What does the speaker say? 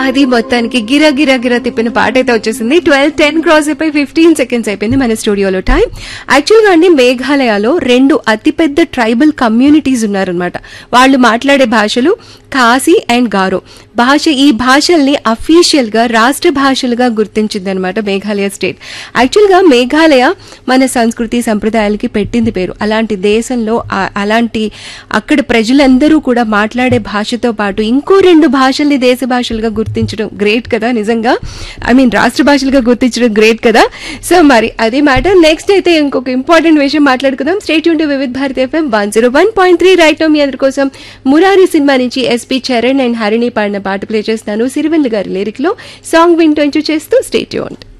అది మొత్తానికి గిరా గిరా గిరా తిప్పిన పాట అయితే వచ్చేసింది ట్వెల్వ్ టెన్ క్రాస్ అయిపోయి ఫిఫ్టీన్ సెకండ్స్ అయిపోయింది మన స్టూడియోలో టైం యాక్చువల్ గా అండి మేఘాలయలో రెండు అతిపెద్ద ట్రైబల్ కమ్యూనిటీస్ ఉన్నారనమాట వాళ్ళు మాట్లాడే భాషలు ఖాసీ అండ్ గారో భాష ఈ భాషల్ని అఫీషియల్ గా రాష్ట్ర భాషలుగా గుర్తించింది అనమాట మేఘాలయ స్టేట్ యాక్చువల్ గా మేఘాలయ మన సంస్కృతి సంప్రదాయాలకి పెట్టింది పేరు అలాంటి దేశంలో ఆ- అలాంటి అక్కడ ప్రజలందరూ కూడా మాట్లాడే భాషతో పాటు ఇంకో రెండు భాషల్ని దేశ భాషలుగా గుర్తించడం గ్రేట్ కదా నిజంగా ఐ మీన్ రాష్ట్ర భాషలుగా గుర్తించడం గ్రేట్ కదా సో మరి అది మ్యాటర్ నెక్స్ట్ అయితే ఇంకొక ఇంపార్టెంట్ విషయం మాట్లాడుకుందాం స్టేట్ యూన్ Vividh Bharati FM one zero one point three right మీ అందరి కోసం మురారి సినిమా నుంచి ఎస్పీ చరణ్ అండ్ హరిణి పాడిన పాట ప్లే చేస్తాను సిరివెల్లి గారి లిరిక్ లో సాంగ్ వింటూ చేస్తూ స్టేట్ యూన్